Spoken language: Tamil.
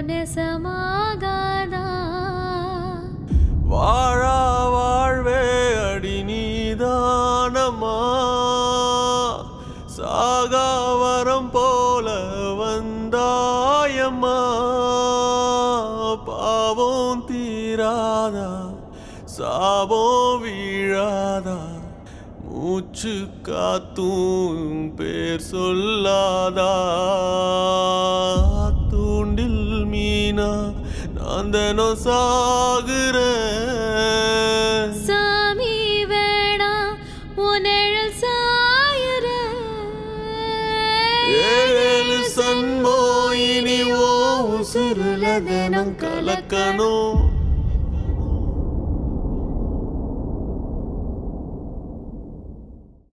நெசமாகாதா வாழா வாழ்வே அடி நீதானம்மா சாகா வரம் போல வந்தாயம்மா பாவம் தீராதா சாபம் வீழாதா மூச்சு காத்தும் பேர் சொல்லாதா தூண்டில் மீனா நான் தினம் சாகுறேன் சாமி வேணா உனழல் சாயுற ஏழு சன்மோ இனி ஓ உசுருல தினம் கலக்கணும்